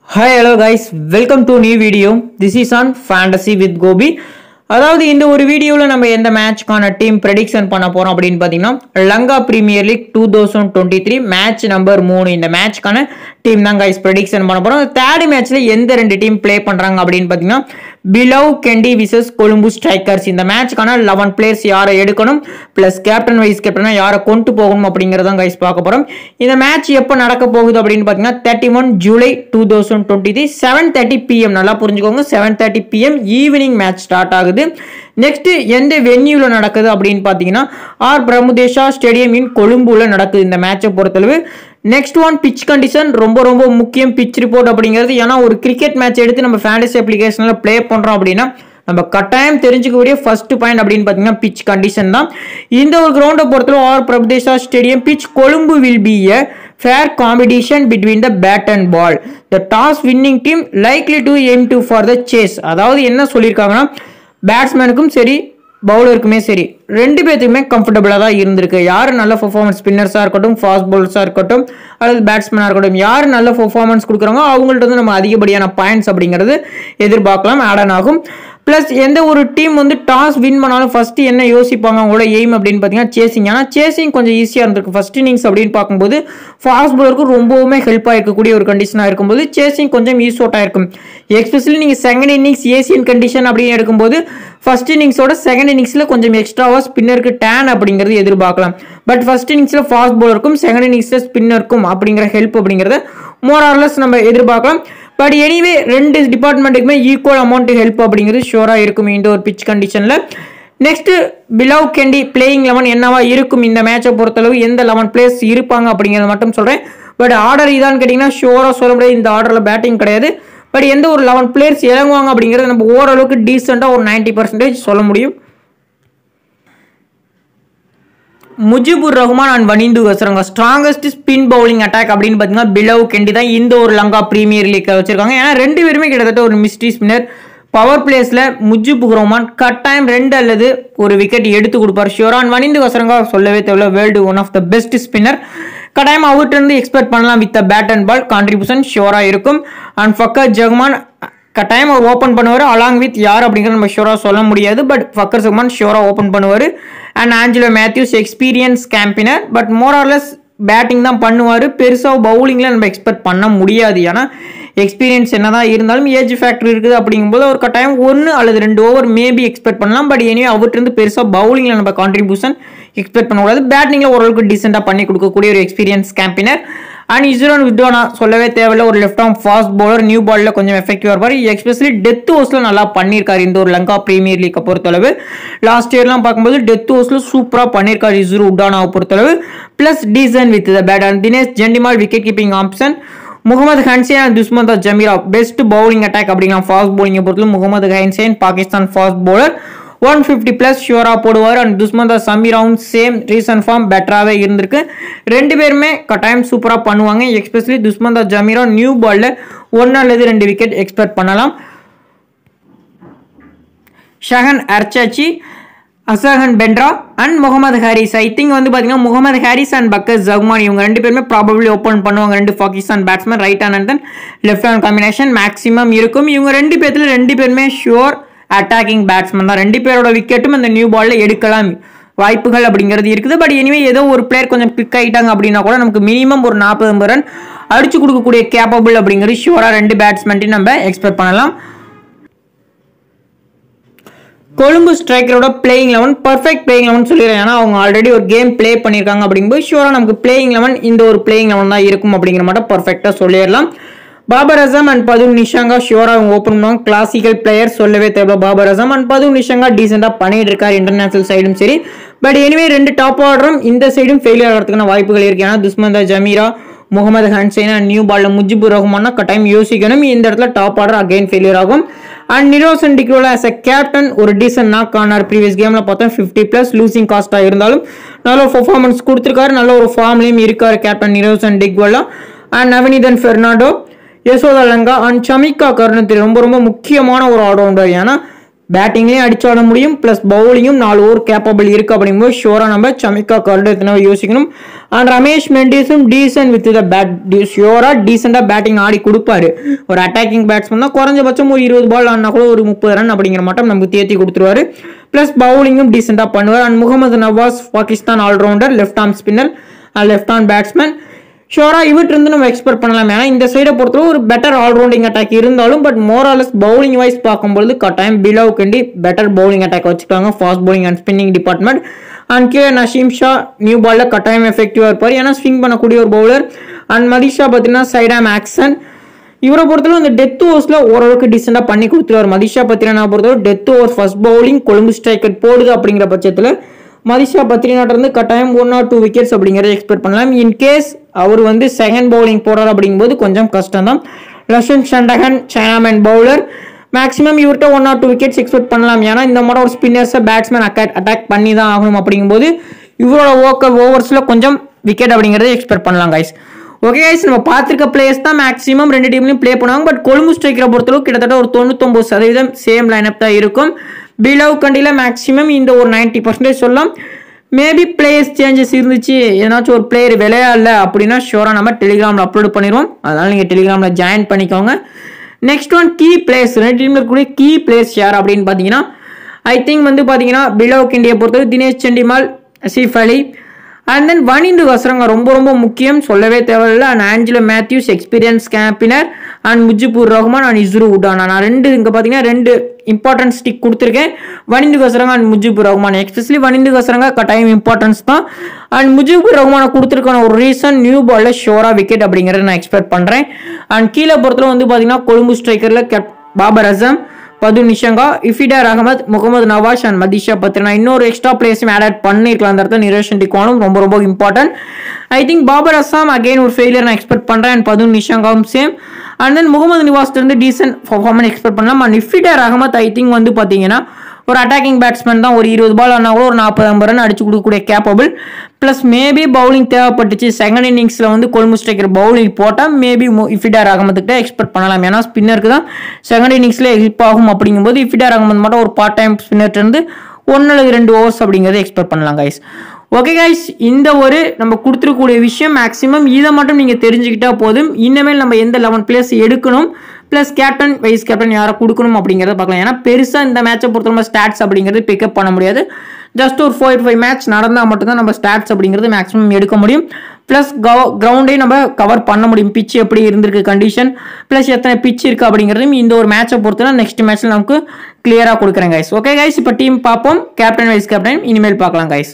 hi hello guys welcome to new video this is on fantasy with Gopi அதாவது இந்த ஒரு வீடியோவில் நம்ம எந்த மேட்ச்க்கான டீம் ப்ரெடிக்ஷன் பண்ண போகிறோம் அப்படின்னு பார்த்தீங்கன்னா Lanka premier league two thousand twenty three match number மூணு இந்த மேட்ச்க்கான டீம் தான் கைஸ் ப்ரெடிக்ஷன் பண்ண போகிறோம் தேர்ட் மேட்ச்சில் எந்த ரெண்டு டீம் ப்ளே பண்ணுறாங்க அப்படின்னு பார்த்தீங்கன்னா B Love Kandy versus Colombo Strikers இந்த மேட்ச்க்கான லெவன் பிளேயர்ஸ் யாரை எடுக்கணும் ப்ளஸ் கேப்டன் வைஸ் கேப்டனா யாரை கொண்டு போகணும் அப்படிங்கிறதான் கைஸ் பார்க்க போகிறோம் இந்த மேட்ச் எப்போ நடக்க போகுது அப்படின்னு பார்த்தீங்கன்னா thirty one July two thousand twenty three seven thirty PM நல்லா புரிஞ்சுக்கோங்க seven thirty PM evening match start ஆகுது நெக்ஸ்ட் எந்த வென்யூவில் நடக்குது அப்படின்னு பார்த்தீங்கன்னா ஆர் பிரமுதேஷா ஸ்டேடியம் இன் கொழும்புல நடக்குது இந்த மேட்சை பொறுத்தளவு நெக்ஸ்ட் ஒன் பிச் கண்டிஷன் ரொம்ப ரொம்ப முக்கியம் பிச் ரிப்போர்ட் அப்படிங்கிறது ஏன்னா ஒரு கிரிக்கெட் மேட்ச் எடுத்து நம்ம ஃபேண்டசி அப்ளிகேஷனில் ப்ளே பண்ணுறோம் அப்படின்னா நம்ம கட்டாயம் தெரிஞ்சுக்கக்கூடிய ஃபர்ஸ்ட் பாயிண்ட் அப்படின்னு பார்த்தீங்கன்னா பிச் கண்டிஷன் தான் இந்த ஒரு கிரவுண்டை பொறுத்தவரை R Premadasa stadium pitch Colombo will be a fair competition between the bat and ball the toss winning team likely to aim to for the chase அதாவது என்ன சொல்லியிருக்காங்கன்னா பேட்ஸ்மேனுக்கும் சரி பவுலருக்குமே சரி ரெண்டு பேர்த்துக்குமே கம்ஃபர்டபுளாக தான் இருந்திருக்கு யார் நல்ல பர்ஃபார்மன்ஸ் ஸ்பின்னர்ஸாக இருக்கட்டும் ஃபாஸ்ட் பவுலர்ஸாக இருக்கட்டும் அல்லது பேட்ஸ்மேனாக இருக்கட்டும் யார் நல்ல பர்ஃபார்மன்ஸ் கொடுக்குறாங்களோ அவங்கள்ட்ட வந்து நம்ம அதிகப்படியான பாயிண்ட்ஸ் அப்படிங்கிறது எதிர்பார்க்கலாம் ஆட் ஆன் ஆகும் ப்ளஸ் எந்த ஒரு டீம் வந்து டாஸ் வின் பண்ணாலும் ஃபர்ஸ்ட் என்ன யோசிப்பாங்க அவங்களோட எய்ம் அப்படின்னு பார்த்தீங்கன்னா சேசிங் ஏன்னா சேசிங் கொஞ்சம் ஈஸியாக இருந்திருக்கு ஃபர்ஸ்ட் இன்னிங்ஸ் அப்படின்னு பார்க்கும்போது ஃபாஸ்ட் பவுலருக்கு ரொம்பவுமே ஹெல்ப்பாக இருக்கக்கூடிய ஒரு கண்டிஷனாக இருக்கும்போது சேசிங் கொஞ்சம் ஈஸோட்டாக இருக்கும் எஸ்பெஷலி நீங்கள் செகண்ட் இன்னிங்ஸ் ஏசியன் கண்டிஷன் அப்படின்னு எடுக்கும்போது ஃபர்ஸ்ட் இன்னிங்ஸோட செகண்ட் இன்னிங்ஸில் கொஞ்சம் எக்ஸ்ட்ராவாக ஸ்பின்னருக்கு டேன் அப்படிங்கிறது எதிர்பார்க்கலாம் பட் ஃபர்ஸ்ட் இன்னிங்ஸில் ஃபாஸ்ட் பவுலருக்கும் செகண்ட் இன்னிங்ஸில் ஸ்பின்னருக்கும் அப்படிங்கிற ஹெல்ப் அப்படிங்கிறத மோரார்லஸ் நம்ம எதிர்பார்க்கலாம் பட் எனிவே ரெண்டு டிபார்ட்மெண்ட்டுக்குமே ஈக்குவல் அமௌண்ட் ஹெல்ப் அப்படிங்கிறது ஷோராக இருக்கும் இந்த ஒரு பிச் கண்டிஷனில் next B Love Kandy playing eleven என்னவா இருக்கும் இந்த மேட்சை பொறுத்தளவு எந்த லெவன் பிளேயர்ஸ் இருப்பாங்க அப்படிங்கிறத மட்டும் சொல்கிறேன் பட் ஆர்டர் இதான்னு கேட்டிங்கன்னா ஷோராக சொல்ல முடியாது இந்த ஆர்டரில் பேட்டிங் கிடையாது பட் எந்த ஒரு லெவன் பிளேயர்ஸ் இறங்குவாங்க அப்படிங்கிறத நம்ம ஓரளவுக்கு டீசெண்டாக ஒரு நைன்ட்டி பர்சன்டேஜ் சொல்ல முடியும் முஜிபுர் ரஹ்மான் அண்ட் வனிந்து வச்சுருங்க ஸ்ட்ராங்கஸ்ட் ஸ்பின் பவுலிங் அட்டாக் அப்படின்னு பார்த்தீங்கன்னா பிலவ் கெண்டி தான் இந்த ஒரு லங்கா பிரீமியர் லீக் வச்சிருக்காங்க ஏன்னா ரெண்டு பேருமே கிட்டத்தட்ட ஒரு மிஸ்ட்ரி ஸ்பின்னர் பவர் பிளேஸில் முஜிபுர் ரஹ்மான் கட்டாயம் ரெண்டு அல்லது ஒரு விக்கெட் எடுத்து கொடுப்பார் ஷியோரான் வனிந்து வசரங்கா சொல்லவே தேவையில்ல world one of the best spinner கட்டாயம் அவர்கிட்ட இருந்து எக்ஸ்பெக்ட் பண்ணலாம் with bat and ball contribution ஷியோராக இருக்கும் அண்ட் ஃபக்கர் ஜெகமான் கட்டாயம் அவர் ஓப்பன் பண்ணுவார் அலாங் வித் யார் அப்படிங்கிறது நம்ம ஷோராக சொல்ல முடியாது பட் ஃபக்கர் சுக்மான் ஷோராக ஓப்பன் பண்ணுவார் and Angelo Mathews experience campaigner but more or less batting தான் பண்ணுவார் பெருசாக பவுலிங்கில் நம்ம எக்ஸ்பெக்ட் பண்ண முடியாது ஏன்னா எக்ஸ்பீரியன்ஸ் என்ன தான் இருந்தாலும் ஏஜ் ஃபேக்டர் இருக்குது அப்படிங்கும்போது அவர் கட்டாயம் ஒன்று அல்லது ரெண்டு ஓவர் மேபி எக்ஸ்பெக்ட் பண்ணலாம் பட் எனிவே அவர்கிட்ட பெருசாக பவுலிங்கில் நம்ம கான்ட்ரிபியூஷன் எக்ஸ்பெக்ட் பண்ணக்கூடாது பேட்டிங்கில் ஓரளவுக்கு டீசெண்டாக பண்ணி கொடுக்கக்கூடிய ஒரு எக்ஸ்பீரியன்ஸ் கேம்பினர் அண்ட் இஸ்ரோன் விட்டோனா சொல்லவே தேவையில்ல ஒரு left arm fast bowler new பாலில் கொஞ்சம் எஃபெக்டிவாக இருப்பார் எஸ்பெஷலி டெத் ஓவர்ஸில் நல்லா பண்ணியிருக்காரு இந்த ஒரு லங்கா பிரீமியர் லீக்கை பொறுத்தளவு லாஸ்ட் இயர்லாம் பார்க்கும்போது டெத் ஓவர்ஸில் சூப்பராக பண்ணியிருக்காரு இஸ்ரோ உட்டானாவை பொறுத்தளவு plus decent with the bat and Dinesh Chandimal wicket keeping option Mohammad Hasnain and Dushmantha Chameera best bowling attack அப்படிங்கலாம் ஃபாஸ்ட் பவுலிங்கை பொறுத்தவரை Mohammad Hasnain Pakistan fast bowler one fifty plus ஷியோராக போடுவார் அண்ட் துஷ்மந்தா சமீராவும் சேம் ரீசன் ஃபார்ம் பெட்டராகவே இருந்திருக்கு ரெண்டு பேருமே கட்டாயம் சூப்பராக பண்ணுவாங்க எஸ்பெஷலி துஷ்மந்தா ஜமீரா நியூ பாலில் ஒன்று அல்லது ரெண்டு விக்கெட் எக்ஸ்பெக்ட் பண்ணலாம் Shehan Arachchige Ashen Bandara and Mohammad Haris I think வந்து பார்த்தீங்கன்னா முகமது ஹாரிஸ் அண்ட் பக்கர் ஜக்மான் இவங்க ரெண்டு பேருமே ப்ராபப்ளி ஓப்பன் பண்ணுவாங்க ரெண்டு Pakistan batsman right hand and then left hand combination maximum இருக்கும் இவங்க ரெண்டு பேர்த்துல ரெண்டு பேருமே ஷுவர் அட்டாக்கிங் பேட்ஸ்மேன் தான் ரெண்டு பேரோட விக்கெட்டும் அந்த நியூ பாலில் எடுக்கலாம் வாய்ப்புகள் அப்படிங்கிறது இருக்குது பட் எனிவே ஏதோ ஒரு பிளேயர் கொஞ்சம் பிக் ஆகிட்டாங்க அப்படின்னா கூட நமக்கு மினிமம் ஒரு நாற்பது ஐம்பது ரன் அடிச்சு கொடுக்கக்கூடிய கேப்பபிள் அப்படிங்கிறது ஷுவராக ரெண்டு பேட்ஸ்மேன்ட்டையும் நம்ம எக்ஸ்பெக்ட் பண்ணலாம் கொழும்பு ஸ்ட்ரைக்கரோட playing eleven perfect playing eleven சொல்லிடுறேன் ஏன்னா அவங்க ஆல்ரெடி ஒரு கேம் ப்ளே பண்ணியிருக்காங்க அப்படிங்கும்போது ஷூராக நமக்கு பிளேயிங் லெவன் இந்த ஒரு பிளேயிங் லெவன் தான் இருக்கும் அப்படிங்கிற மட்டும் பர்ஃபெக்டாக சொல்லிடலாம் பாபர் அசம் அண்ட் பது நிஷாங்கா ஷியோரா அவங்க ஓப்பன் பண்ணுவாங்க கிளாசிக்கல் பிளேயர் சொல்லவே தேவை பாபர் அசம் அண்ட் பது நிஷாங்கா டீசெண்டாக பண்ணிட்டு இருக்காரு இன்டர்நேஷனல் சைடும் சரி பட் எனிவே ரெண்டு டாப் ஆர்டரும் இந்த சைடும் ஃபெயிலியர் ஆகிறதுக்கான வாய்ப்புகள் இருக்கு ஏன்னா துஷ்மந்தா ஜமீரா முகமது ஹன்சைன் அண்ட் நியூ பாலில் முஜிபுர் ரஹ்மான்னா கட்டாயம் யோசிக்கணும் இந்த இடத்துல டாப் ஆர்டர் அகைன் ஃபெயிலியர் ஆகும் and Niroshan Dickwella as a captain ஒரு டீசன்ட் நாக் ஆனார் ப்ரீவியஸ் கேமில் பார்த்தோம் ஃபிஃப்டி ப்ளஸ் லூசிங் காஸ்ட்டாக இருந்தாலும் நல்ல ஒரு பர்ஃபார்மன்ஸ் கொடுத்துருக்காரு நல்ல ஒரு ஃபார்ம்லேயும் இருக்கார் captain Niroshan Dickwella and Nuwanidu Fernando Yasoda Lanka and Chamika கருணத்தில் ரொம்ப ரொம்ப முக்கியமான ஒரு ஆல்ரவுண்டர் ஏன்னா பேட்டிங்லேயும் அடிச்சாட முடியும் ப்ளஸ் பவுலிங்கும் நாலு ஓவர் கேப்பபிள் இருக்கு அப்படிங்கும்போது ஷோராக நம்ம சமிகா கருடத்தின யோசிக்கணும் அண்ட் ரமேஷ் மெண்டிஸும் டீசன்ட் வித் த பேட் ஷியோராக டீசெண்டாக பேட்டிங் ஆடி கொடுப்பாரு ஒரு அட்டாக்கிங் பேட்ஸ்மேன் தான் குறைஞ்சபட்சம் ஒரு இருபது பால் ஆனா கூட ஒரு முப்பது ரன் அப்படிங்கிற மட்டும் நமக்கு தேத்தி கொடுத்துருவாரு ப்ளஸ் பவுலிங்கும் டீசெண்டாக பண்ணுவார் and Mohammad Nawaz Pakistan allrounder left arm spinner and left arm batsman ஷோரா இவற்றிருந்து நம்ம எக்ஸ்பெக்ட் பண்ணலாம் ஏன்னா இந்த சைடை பொறுத்தவரை ஒரு பெட்டர் ஆல்ரவுண்டிங் அட்டாக் இருந்தாலும் பட் மோராலஸ் பவுலிங் வைஸ் பார்க்கும்பொழுது கட்டாயம் B Love Kandy better bowling attack வச்சுக்காங்க fast bowling and spinning department and K Naseem Shah new பாலில் கட்டாயம் எஃபெக்டிவாக இருப்பார் ஏன்னா ஸ்விங் பண்ணக்கூடிய ஒரு பவுலர் அண்ட் மதிஷா பார்த்தீங்கன்னா சைடாம் ஆக்சன் இவரை பொறுத்தவரை இந்த டெத் ஓவர்ஸில் ஓரளவுக்கு டீசெண்டாக பண்ணி கொடுத்துருவார் மதிஷா பத்திரனா பொறுத்தவரை death over first bowling Colombo striker போடுது அப்படிங்கிற பட்சத்தில் மதிஷா பத்ரிநாட் இருந்து கட்டாயம் ஒன் ஆர் டூ விக்கெட்ஸ் அப்படிங்கிறத எக்ஸ்பெக்ட் பண்ணலாம் இன் கேஸ் அவர் வந்து செகண்ட் பவுலிங் போடுறார் அப்படிங்கும்போது கொஞ்சம் கஷ்டம் தான் Lakshan Sandakan chinaman bowler maximum இவர்கிட்ட one or two wickets expect பண்ணலாம் ஏன்னா இந்த மாதிரி ஒரு ஸ்பின்னர்ஸை பேட்ஸ்மேன் அட்டாக் அட்டாக் பண்ணி தான் ஆகணும் அப்படிங்கும்போது இவரோட ஓக்கல் ஓவர்ஸில் கொஞ்சம் விக்கெட் அப்படிங்கிறத எக்ஸ்பெக்ட் பண்ணலாம் கைஸ் ஓகே கைஸ் நம்ம பார்த்துருக்க பிளேயர்ஸ் தான் மேக்ஸிமம் ரெண்டு டீம்லையும் ப்ளே பண்ணுவாங்க பட் கொழும்பு ஸ்ட்ரைக்கரை பொறுத்தளவு கிட்டத்தட்ட ஒரு தொண்ணூத்தொம்பது சதவீதம் சேம் லைனப் தான் இருக்கும் பிலவ் கண்டியில் மேக்ஸிமம் இந்த ஒரு நைன்ட்டி பர்சன்டேஜ் சொல்லலாம் மேபி பிளேயர்ஸ் சேஞ்சஸ் இருந்துச்சு ஏதாச்சும் ஒரு பிளேயர் விளையாடல அப்படின்னா ஷோராக நம்ம டெலிகிராமில் அப்லோட் பண்ணிடுவோம் அதனால் நீங்கள் டெலிகிராமில் ஜாயின் பண்ணிக்கோங்க நெக்ஸ்ட் ஒன் கீ பிளேயர்ஸ் ரெண்டு டீமில் இருக்கக்கூடிய கீ பிளேயர்ஸ் யார் அப்படின்னு பார்த்தீங்கன்னா ஐ திங்க் வந்து பார்த்தீங்கன்னா பிலோக் இந்தியா பொறுத்தவரை தினேஷ் செண்டிமால் சீஃப் அலி அண்ட் தென் வனிந்து வசரங்க ரொம்ப ரொம்ப முக்கியம் சொல்லவே தேவையில்லை and Angelo Mathews experience campaigner and Mujibur Rahman and Isuru Udana நான் ரெண்டு இங்கே பார்த்தீங்கன்னா ரெண்டு இம்பார்ட்டன்ஸ் ஸ்டிக் கொடுத்துருக்கேன் வனிந்து கசரங்க அண்ட் முஜிபுர் ரஹ்மான் எஸ்பெஷலி வனிந்து கசரங்க கட்டாயம் இம்பார்ட்டன்ஸ் தான் அண்ட் முஜிபுர் ரஹ்மானை கொடுத்துருக்கான ஒரு ரீசன் நியூ பாலில் ஷோராக விக்கெட் அப்படிங்கிறத நான் எக்ஸ்பெக்ட் பண்ணுறேன் அண்ட் கீழே பொறுத்தவரை வந்து பார்த்தீங்கன்னா கொழும்பு ஸ்ட்ரைக்கரில் கேப் பாபர் அசம் பது நிஷங்கா இஃபிடார் அகமத் முகமது நவாஸ் அண்ட் மதிஷா பத்ரினா இன்னொரு எக்ஸ்ட்ரா பிளேஸும் ஆட் பண்ணிருக்கலாம் அந்த இடத்துல நிரேஷன் டிகானும் ரொம்ப ரொம்ப important I think Babar Azam again ஒரு ஃபெயிலியர் நான் எக்ஸ்பெக்ட் பண்ணுறேன் அண்ட் பது நிஷங்காவும் சேம் அண்ட் தென் முகமது நிவாஸ்ல இருந்து டீசென்ட் பர்ஃபார்மன்ஸ் எக்ஸ்பெக்ட் பண்ணலாம் and Iftikhar Ahmed I think வந்து பார்த்தீங்கன்னா ஒரு அட்டாக்கிங் பேட்ஸ்மேன் தான் ஒரு இருபது பால் ஆனால் கூட ஒரு நாற்பது ஐம்பது ரன் அடிச்சு கொடுக்கக்கூடிய கேப்பபிள் ப்ளஸ் மேபி பவுலிங் தேவைப்பட்டுச்சு செகண்ட் இன்னிங்ஸில் வந்து கொழும்பு ஸ்ட்ரைக்கர் பவுலிங் போட்டால் மேபி இஃபிடார் அகமதுக்கிட்ட எக்ஸ்பெக்ட் பண்ணலாம் ஏன்னா ஸ்பின்னருக்கு தான் செகண்ட் இன்னிங்ஸில் ஹெல்ப் ஆகும் அப்படிங்கும்போது இஃபிடார் அகமது மட்டும் ஒரு பார்ட் டைம் ஸ்பின்னர் இருந்து ஒன்று அல்லது ரெண்டு ஓவர்ஸ் அப்படிங்கிறத எக்ஸ்பெக்ட் பண்ணலாம் கைஸ் ஓகே கைஸ் இந்த ஒரு நம்ம கொடுத்துருக்கக்கூடிய விஷயம் மேக்ஸிமம் இதை மட்டும் நீங்கள் தெரிஞ்சுக்கிட்டா போதும் இனிமேல் நம்ம எந்த லெவன் பிளேஸ் எடுக்கணும் ப்ளஸ் கேப்டன் வைஸ் கேப்டன் யாரை கொடுக்கணும் அப்படிங்கிறத பார்க்கலாம் ஏன்னா பெருசாக இந்த மேட்சை பொறுத்த நம்ம ஸ்டாட்ஸ் அப்படிங்கிறது பிக்கப் பண்ண முடியாது ஜஸ்ட் ஒரு ஃபோர் ஃபைவ் மேட்ச் நடந்தால் மட்டும்தான் நம்ம ஸ்டாட்ஸ் அப்படிங்கிறது மேக்ஸிமம் எடுக்க முடியும் ப்ளஸ் கவ கிரவுண்டையும் நம்ம கவர் பண்ண முடியும் பிச் எப்படி இருந்திருக்கு கண்டிஷன் ப்ளஸ் எத்தனை பிச் இருக்குது அப்படிங்கிறதையும் இந்த ஒரு மேட்சை பொறுத்தனா நெக்ஸ்ட் மேட்ச்சில் நமக்கு கிளியராக கொடுக்குறேன் கைஸ் ஓகே கைஸ் இப்போ டீம் பார்ப்போம் கேப்டன் வைஸ் கேப்டன் இனிமேல் பார்க்கலாம் கைஸ்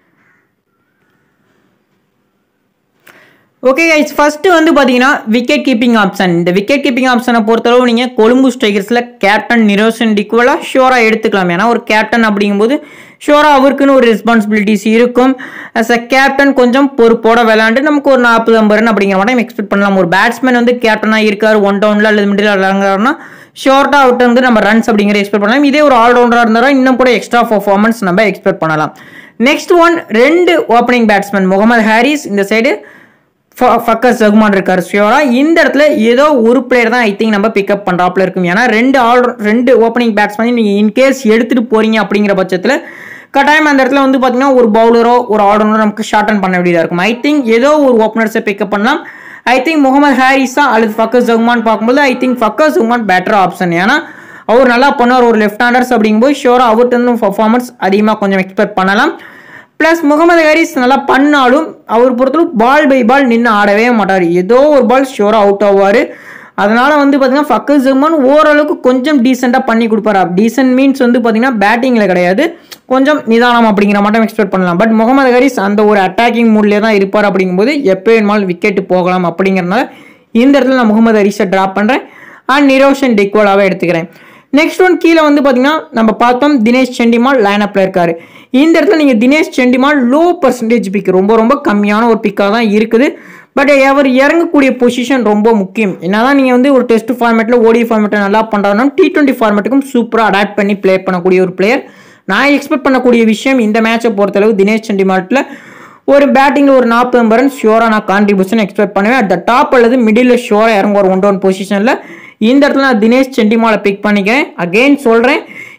ஓகே கைஸ் ஃபர்ஸ்ட் வந்து பார்த்தீங்கன்னா விக்கெட் கீப்பிங் ஆப்ஷன் இந்த விக்கெட் கீப்பிங் ஆப்ஷனை பொறுத்தளவு நீங்கள் கொழும்பு ஸ்ட்ரைக்கர்ஸில் கேப்டன் நிரோஷன் டிக்குவலாக ஷோராக எடுத்துக்கலாம் ஏன்னா ஒரு கேப்டன் அப்படிங்கும்போது ஷோராக அவருக்குன்னு ஒரு ரெஸ்பான்சிபிலிட்டிஸ் இருக்கும் அஸ் அ கேப்டன் கொஞ்சம் பொறுப்போட விளையாண்டு நமக்கு ஒரு நாற்பது ஐம்பது ரன் அப்படிங்கிற மட்டும் எக்ஸ்பெக்ட் பண்ணலாம் ஒரு பேட்ஸ்மேன் வந்து கேப்டனாக இருக்கார் ஒன் டவுனில் அல்லது மிடில் விளையாடுறாருன்னா ஷார்ட்டாக அவர்கிட்ட வந்து நம்ம ரன்ஸ் அப்படிங்கிற எக்ஸ்பெக்ட் பண்ணலாம் இதே ஒரு ஆல்ரவுண்டராக இருந்தாலும் இன்னும் கூட எக்ஸ்ட்ரா பர்ஃபார்மன்ஸ் நம்ம எக்ஸ்பெக்ட் பண்ணலாம் நெக்ஸ்ட் ஒன் ரெண்டு ஓப்பனிங் பேட்ஸ்மேன் முகமது ஹாரிஸ் இந்த சைடு ஃபக்கஸ் ரகுமான் இருக்கார் ஷியோரா இந்த இடத்துல ஏதோ ஒரு பிளேயர் தான் ஐ திங்க் நம்ம பிக்கப் பண்ணுறாப்புல இருக்கும் ஏன்னா ரெண்டு ஆல் ரெண்டு ஓப்பனிங் பேட்ஸ்மேன் நீங்கள் இன்கேஸ் எடுத்துகிட்டு போறீங்க அப்படிங்கிற பட்சத்தில் கட்டாயம் அந்த இடத்துல வந்து பார்த்தீங்கன்னா ஒரு பவுலரோ ஒரு ஆல்ரவுண்டரோ நமக்கு ஷார்ட் அன் பண்ண வேண்டியதாக இருக்கும் ஐ திங்க் ஏதோ ஒரு ஓப்பனர்ஸை பிக்கப் பண்ணலாம் ஐ திங்க் முகமது ஹாரிஸா அல்லது ஃபக்கஸ் ஜகுமான் பார்க்கும்போது I think Fakhar Zaman better option ஏன்னா அவர் நல்லா பண்ணுவார் ஒரு லெஃப்ட் ஹேண்டர்ஸ் அப்படிங்கும்போது ஷோராக அவர்கிட்ட இருந்து பர்ஃபார்மன்ஸ் அதிகமாக கொஞ்சம் எக்ஸ்பெக்ட் பண்ணலாம் ப்ளஸ் முகமது ஹாரிஸ் நல்லா பண்ணாலும் அவர் பொறுத்தளவு பால் பை பால் நின்று ஆடவே மாட்டார் ஏதோ ஒரு பால் ஷோராக அவுட் ஆவார் அதனால வந்து பார்த்தீங்கன்னா ஃபக்கர் ஜமான் ஓரளவுக்கு கொஞ்சம் டீசெண்டாக பண்ணி கொடுப்பாரு டீசென்ட் மீன்ஸ் வந்து பார்த்தீங்கன்னா பேட்டிங்கில் கிடையாது கொஞ்சம் நிதானம் அப்படிங்கிற மட்டும் எக்ஸ்பெக்ட் பண்ணலாம் பட் முகமது ஹாரிஸ் அந்த ஒரு அட்டாக்கிங் மூட்லேயே தான் இருப்பார் அப்படிங்கும்போது எப்போ வேணுமாலும் விக்கெட்டு போகலாம் அப்படிங்கிறனால இந்த இடத்துல நான் முகமது ஹாரிஸை ட்ராப் பண்ணுறேன் அண்ட் நிரோஷன் டிக்வாலாவே எடுத்துக்கிறேன் நெக்ஸ்ட் ஒன் கீழே வந்து பார்த்தீங்கன்னா நம்ம பார்த்தோம் தினேஷ் செண்டிமால் லைனப்பில் இருக்காரு இந்த இடத்துல நீங்கள் Dinesh Chandimal low percentage pick ரொம்ப ரொம்ப கம்மியான ஒரு பிக்காக தான் இருக்குது பட் அவர் இறங்கக்கூடிய பொசிஷன் ரொம்ப முக்கியம் என்னதான் நீங்கள் வந்து ஒரு டெஸ்ட் ஃபார்மேட்டில் ஓடி ஃபார்மேட்டில் நல்லா பண்ணுறாங்கன்னா டி டுவெண்ட்டி ஃபார்மேட்டுக்கும் சூப்பராக அடாப்ட் பண்ணி ப்ளே பண்ணக்கூடிய ஒரு பிளேயர் நான் எக்ஸ்பெக்ட் பண்ணக்கூடிய விஷயம் இந்த மேட்சை பொறுத்தளவு தினேஷ் செண்டிமால்ட்டில் ஒரு பேட்டிங்கில் ஒரு நாற்பது ஐம்பது ரன் ஷியோராக நான் கான்ட்ரிபியூஷன் எக்ஸ்பெக்ட் பண்ணுவேன் அட் த டாப் அல்லது மிடில் ஷியோராக இறங்க ஒரு ஒன் டவுன் பொசிஷனில் இந்த இடத்துல நான் தினேஷ் செண்டிமாலை பிக் பண்ணிக்கிறேன் அகெயின் சொல்கிறேன்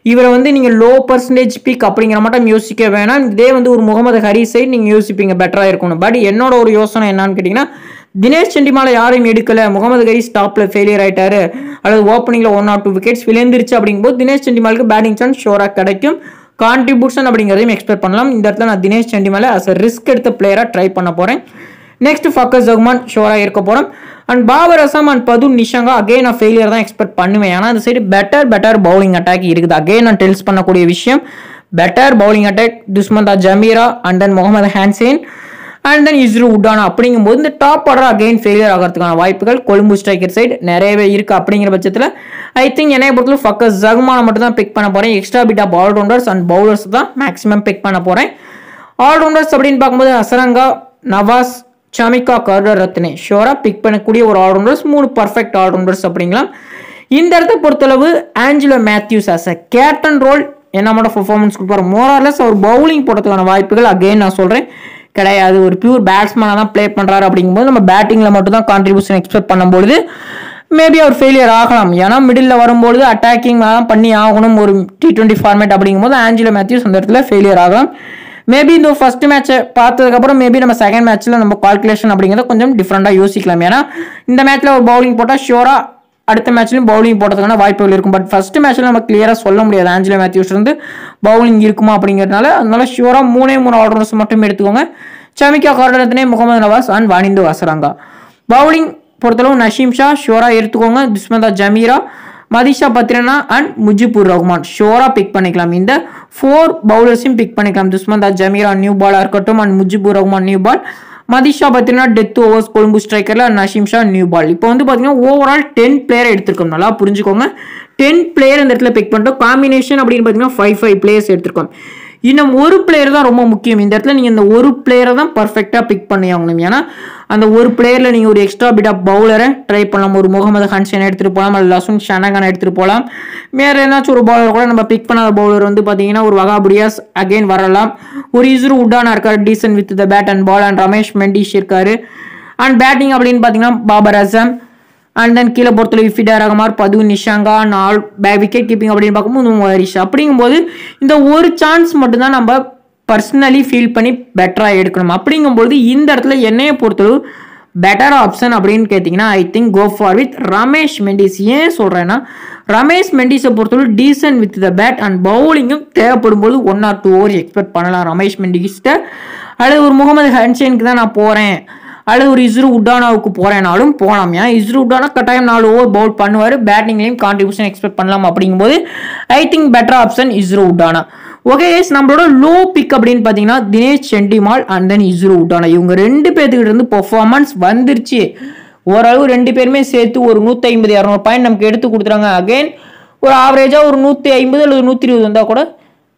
இவரை வந்து நீங்கள் லோ பர்சன்டேஜ் பிக் அப்படிங்கிற மட்டும் யோசிக்க வேணாம் இதே வந்து ஒரு முகமது ஹரி சைடு நீங்கள் யோசிப்பீங்க பெட்டராக இருக்கணும் பட் என்னோட ஒரு யோசனை என்னன்னு கேட்டிங்கன்னா தினேஷ் செண்டிமால யாரையும் எடுக்கல முகமது கரி ஸ்டாப்ல ஃபெயிலியர் ஆயிட்டாரு அல்லது ஓப்பனிங்ல ஒன் ஆர் டூ விக்கெட்ஸ் விழுந்துருச்சு அப்படிங்கும்போது தினேஷ் செண்டிமாலுக்கு பேட்டிங் சான்ஸ் ஷோரா கிடைக்கும் கான்ட்ரிபியூஷன் அப்படிங்கிறதையும் எக்ஸ்பெக்ட் பண்ணலாம் இந்த இடத்துல நான் தினேஷ் செண்டிமால அஸ் ரிஸ்க் எடுத்த பிளேயராக ட்ரை பண்ண போறேன் நெக்ஸ்ட் ஃபக்கர் ஜகுமான் ஷோரா இருக்க போறோம் and Babur Azam and Pathum Nissanka again நான் ஃபெயிலியர் தான் எக்ஸ்பெக்ட் பண்ணுவேன் ஏன்னா அந்த side better better bowling attack இருக்குது அகைன் நான் டெல்ஸ் பண்ணக்கூடிய விஷயம் better bowling attack Dushmantha Chameera and then Mohammad Hasnain and then Isuru Udana அப்படிங்கும்போது இந்த டாப் ஆர்டர் அகைன் ஃபெயிலியர் ஆகிறதுக்கான வாய்ப்புகள் கொழும்பு ஸ்ட்ரைக்கர் சைடு நிறையவே இருக்கு அப்படிங்கிற பட்சத்தில் ஐ திங்க் என்னைய பொறுத்தவரை ஃபக்கஸ் ஜகுமான மட்டும் தான் பிக் பண்ண போறேன் extra bit of allrounders and bowlers தான் மேக்ஸிமம் பிக் பண்ண போறேன் ஆல்ரவுண்டர்ஸ் அப்படின்னு பார்க்கும்போது அசரங்கா நவாஸ் சமிகா கர்டர் ரத்னே ஷோராக பிக் பண்ணக்கூடிய ஒரு ஆல்ரவுண்டர்ஸ் மூணு பர்ஃபெக்ட் ஆல்ரவுண்டர்ஸ் அப்படிங்களாம் இந்த இடத்த பொறுத்தளவு Angelo Mathews as a captain role என்ன மட்டும் பர்ஃபார்மன்ஸ் கொடுப்பாரு மோரார்லெஸ் அவர் பவுலிங் போடுறதுக்கான வாய்ப்புகள் அகைன் நான் சொல்கிறேன் கிடையாது ஒரு பியூர் பேட்ஸ்மேனாக தான் ப்ளே பண்ணுறாரு அப்படிங்கும்போது நம்ம பேட்டிங்கில் மட்டும் தான் கான்ட்ரிபியூஷன் எக்ஸ்பெக்ட் பண்ணும்பொழுது மேபி அவர் ஃபெயிலியர் ஆகலாம் ஏன்னா மிடில் வரும்பொழுது அட்டாக்கிங் தான் பண்ணி ஆகணும் ஒரு டி டுவெண்ட்டி ஃபார்மேட் அப்படிங்கும்போது ஆஞ்சலோ மேத்யூஸ் அந்த இடத்துல ஃபெயிலியர் ஆகலாம் மேபி இந்த ஃபர்ஸ்ட் மேட்சை பார்த்ததுக்கப்புறம் மேபி நம்ம செகண்ட் மேட்ச்சில் நம்ம கால்குலேஷன் அப்படிங்கிறத கொஞ்சம் டிஃப்ரெண்ட்டாக யோசிக்கலாம் ஏன்னா இந்த மேட்ச்சில் ஒரு பவுலிங் போட்டால் ஷியோராக அடுத்த மேட்ச்லையும் பவுலிங் போடுறதுக்கான வாய்ப்புகள் இருக்கும் பட் ஃபர்ஸ்ட் மேட்ச்சில் நம்ம கிளியராக சொல்ல முடியாது ஆஞ்சலோ மேத்யூஸ் இருந்து பவுலிங் இருக்குமா அப்படிங்கிறதுனால அதனால ஷியோராக மூணே மூணு ஆர்டர்ஸ் மட்டும் எடுத்துக்கோங்க சமிகா கார்டனத்தினே முகமது நவாஸ் அண்ட் வாணிந்து வசராங்கா பவுலிங் பொறுத்தளவு நஷீம் ஷா ஷியோராக எடுத்துக்கோங்க துஷ்மந்தா ஜமீரா மதிஷா பத்ரனா அண்ட் முஜிபுர் ரஹ்மான் ஷோரா பிக் பண்ணிக்கலாம் இந்த ஃபோர் பவுலர்ஸையும் பிக் பண்ணிக்கலாம் துஷ்மந்தா ஜமீரா நியூ பாலா இருக்கட்டும் and Mujibur Rahman new ball Matheesha Pathirana death overs Colombo ஸ்ட்ரைக்கர்ல நஷீம் ஷா நியூ பால் இப்போ வந்து பார்த்தீங்கன்னா ஓவரால் டென் பிளேயர் எடுத்திருக்கோம் நல்லா புரிஞ்சுக்கோங்க டென் பிளேயர் இந்த இடத்துல பிக் பண்ணிட்டோம் காம்பினேஷன் அப்படின்னு பார்த்தீங்கன்னா ஃபைவ் ஃபைவ் பிளேயர்ஸ் எடுத்திருக்கோம் இன்னும் ஒரு பிளேயர் தான் ரொம்ப முக்கியம் இந்த இடத்துல நீங்கள் இந்த ஒரு பிளேயரை தான் பர்ஃபெக்டாக பிக் பண்ணி ஆகணும் ஏன்னா அந்த ஒரு பிளேயரில் நீங்கள் ஒரு எக்ஸ்ட்ரா பிட் ஆஃப் பவுலரை ட்ரை பண்ணலாம் ஒரு முகமது ஹன்சன் எடுத்துகிட்டு போகலாம் அல்லது லசுன் ஷனகான் எடுத்துகிட்டு போகலாம் வேறு ஏதாச்சும் ஒரு பவுலர் கூட நம்ம பிக் பண்ணாத பவுலர் வந்து பார்த்தீங்கன்னா ஒரு வகாபுரியாஸ் அகைன் வரலாம் ஒரு இஸ்ரு உட்டானா இருக்காரு decent with the bat and ball and Ramesh Mendis இருக்காரு அண்ட் பேட்டிங் அப்படின்னு பார்த்தீங்கன்னா பாபர் அசம் அண்ட் தென் கீழே பொறுத்தளவு இஃபிடா ரகமார் பது நிஷாங்கா நால் பே விக்கெட் கீப்பிங் அப்படின்னு பார்க்கும்போது ஹரிஷ் அப்படிங்கும்போது இந்த ஒரு சான்ஸ் மட்டும்தான் நம்ம பர்சனலி ஃபீல் பண்ணி பெட்டராக எடுக்கணும் அப்படிங்கும்போது இந்த இடத்துல என்னைய பொறுத்தளவு பெட்டர் ஆப்ஷன் அப்படின்னு கேட்டிங்கன்னா I think go for with Ramesh Mendis ஏன் சொல்கிறேன்னா ரமேஷ் மெண்டிஸை பொறுத்தளவு decent with the bat and பவுலிங்கும் தேவைப்படும் போது one or two over expect பண்ணலாம் ரமேஷ் மெண்டிஸ்ட்ட அல்லது ஒரு முகமது ஹன்சேனுக்கு தான் நான் போகிறேன் அல்லது ஒரு இஸ்ரு உட்டானாவுக்கு போகிறேனாலும் போகலாம் ஏன்னா இஸ்ரு உட்டானா கட்டாயம் நாலு ஓவர் பவுல் பண்ணுவார் பேட்டிங்லேயும் கான்ட்ரிபியூஷன் எக்ஸ்பெக்ட் பண்ணலாம் அப்படிங்கும்போது I think better option Isuru Udana okay yes நம்மளோட லோ பிக் அப்படின்னு பார்த்தீங்கன்னா தினேஷ் செண்டிமால் அண்ட் தென் இஸ்ரு உட்டானா இவங்க ரெண்டு பேர்த்துக்கிட்ட இருந்து பெர்ஃபார்மன்ஸ் வந்துருச்சு ஓரளவு ரெண்டு பேருமே சேர்த்து ஒரு நூற்றி ஐம்பது இரநூறு பாயிண்ட் நமக்கு எடுத்து கொடுத்துறாங்க அகைன் ஒரு ஆவரேஜாக ஒரு நூற்றி ஐம்பது அல்லது நூற்றி இருபது வந்தால் கூட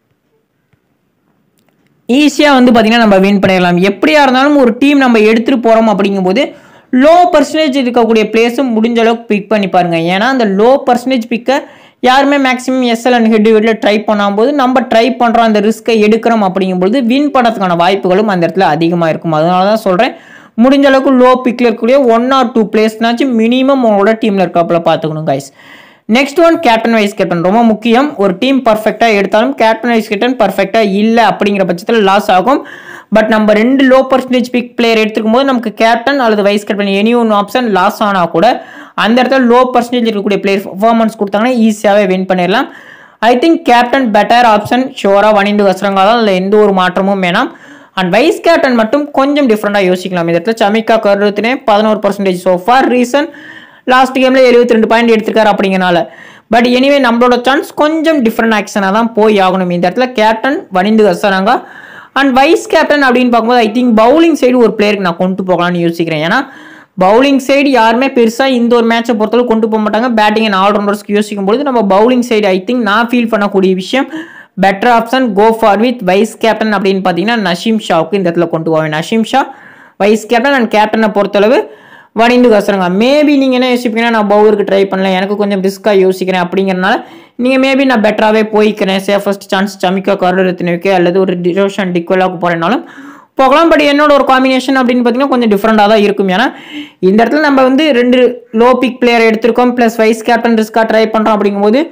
ஈஸியாக வந்து பார்த்தீங்கன்னா நம்ம வின் பண்ணிடலாம் எப்படியா இருந்தாலும் ஒரு டீம் நம்ம எடுத்துகிட்டு போகிறோம் அப்படிங்கும்போது லோ பர்சன்டேஜ் இருக்கக்கூடிய பிளேஸும் முடிஞ்ச அளவுக்கு பிக் பண்ணி பாருங்க ஏன்னா அந்த லோ பர்சன்டேஜ் பிக்கை யாருமே மேக்ஸிமம் எஸ்எல் அண்ட் ஹெட் வீட்டில் ட்ரை பண்ணும்போது நம்ம ட்ரை பண்ணுறோம் அந்த ரிஸ்க்கை எடுக்கிறோம் அப்படிங்கும்போது வின் பண்ணுறதுக்கான வாய்ப்புகளும் அந்த இடத்துல அதிகமாக இருக்கும் அதனால தான் சொல்கிறேன் முடிஞ்ச அளவுக்கு லோ பிக்கில் இருக்கக்கூடிய ஒன் ஆர் டூ பிளேஸ்னாச்சும் மினிமம் உங்களோட டீமில் இருக்காப்புல பார்த்துக்கணும் guys next one captain vice captain ரொம்ப முக்கியம் ஒரு டீம் பர்ஃபெக்டாக எடுத்தாலும் கேப்டன் வைஸ் கேப்டன் பர்ஃபெக்டாக இல்லை அப்படிங்கிற பட்சத்தில் லாஸ் ஆகும் பட் நம்ம ரெண்டு லோ பர்சன்டேஜ் பிக் பிளேயர் எடுத்துக்கும் போது நமக்கு கேப்டன் அல்லது vice captain any one option loss ஆனால் கூட அந்த இடத்துல லோ பர்சன்டேஜ் இருக்கக்கூடிய பிளேயர் பர்ஃபார்மன்ஸ் கொடுத்தாங்கன்னா ஈஸியாகவே வின் பண்ணிடலாம் I think captain better option ஷோராக வணிந்து வசரங்கா தான் அதில் எந்த ஒரு மாற்றமும் வேணாம் அண்ட் வைஸ் கேப்டன் மட்டும் கொஞ்சம் டிஃப்ரெண்டாக யோசிக்கலாம் இந்த இடத்துல சமிகா கருத்தினே பதினோரு percentage so far reason last கேமில் எழுபத்தி ரெண்டு பாயிண்ட் எடுத்திருக்காரு அப்படிங்கனால பட் எனிவே நம்மளோட சான்ஸ் கொஞ்சம் டிஃப்ரெண்ட் ஆக்ஷனாக தான் போய் ஆகணும் இந்த இடத்துல captain Wanindu Hasaranga and vice captain அப்படின்னு பார்க்கும்போது ஐ திங்க் பவுலிங் சைடு ஒரு பிளேயருக்கு நான் கொண்டு போகலாம்னு யோசிக்கிறேன் ஏன்னா பவுலிங் சைடு யாருமே பெருசாக இந்த ஒரு மேட்சை பொறுத்தளவு கொண்டு போக மாட்டாங்க பேட்டிங் அண்ட் ஆல்ரவுண்டர்ஸ்க்கு யோசிக்கும் பொழுது நம்ம பவுலிங் சைடு ஐ திங்க் நான் ஃபீல் பண்ணக்கூடிய விஷயம் better option go for with vice captain அப்படின்னு பார்த்தீங்கன்னா நஷீம் ஷாவுக்கு இந்த இடத்துல கொண்டு போவேன் Naseem Shah vice captain and கேப்டனை பொறுத்தளவு வணிந்து கசுறங்க மேபி நீங்கள் என்ன யோசிப்பீங்கன்னா நான் பவுலருக்கு ட்ரை பண்ணல எனக்கு கொஞ்சம் ரிஸ்க்காக யோசிக்கிறேன் அப்படிங்கிறனால நீங்கள் மேபி நான் பெட்டராகவே போய்க்கிறேன் சேஃபஸ்ட் சான்ஸ் சமிக்கா கருடத்தினுக்கு அல்லது ஒரு டிரோஷன் டிக்வலாக்கு போகிறேனாலும் போகலாம் பட் என்னோட ஒரு காம்பினேஷன் அப்படின்னு பார்த்தீங்கன்னா கொஞ்சம் டிஃப்ரெண்டாக தான் இருக்கும் ஏன்னா இந்த இடத்துல நம்ம வந்து ரெண்டு லோ பிக் பிளேயர் எடுத்திருக்கோம் ப்ளஸ் வைஸ் கேப்டன் ரிஸ்க்காக ட்ரை பண்ணுறோம் அப்படிங்கும்போது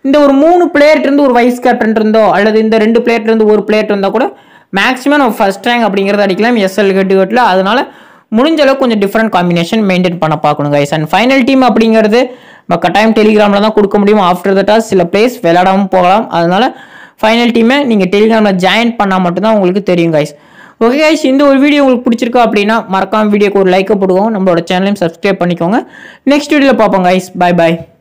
இந்த ஒரு மூணு பிளேயர்ட் இருந்து ஒரு வைஸ் கேப்டன் இருந்தோ அல்லது இந்த ரெண்டு பிளேயர்ட் இருந்து ஒரு பிளேயர் இருந்தால் கூட மேக்ஸிமம் நம்ம ஃபர்ஸ்ட் ரேங்க் அப்படிங்கிறத அடிக்கலாம் எஸ்எல் கட்டுகட்டில் அதனால முடிஞ்ச அளவுக்கு கொஞ்சம் டிஃப்ரெண்ட் காம்பினேஷன் மெயின்டைன் பண்ண பார்க்கணும் கைஸ் அண்ட் ஃபைனல் டீம் அப்படிங்கிறது நம்ம கட்டாயம் டெலிகிராமில் தான் கொடுக்க முடியும் ஆஃப்டர் தட்டா சில பிளேஸ் விளையாடாமல் போகலாம் அதனால ஃபைனல் டீமை நீங்கள் டெலிகிராமில் ஜாயின் பண்ணால் மட்டும்தான் உங்களுக்கு தெரியும் கைஸ் ஓகே கைஸ் இந்த ஒரு வீடியோ உங்களுக்கு பிடிச்சிருக்கா அப்படின்னா மறக்காம வீடியோக்கு ஒரு லைக்கை போடுவோம் நம்மளோட சேனலையும் சப்ஸ்கிரைப் பண்ணிக்கோங்க நெக்ஸ்ட் வீடியோவில் பார்ப்போம் கைஸ் பை பை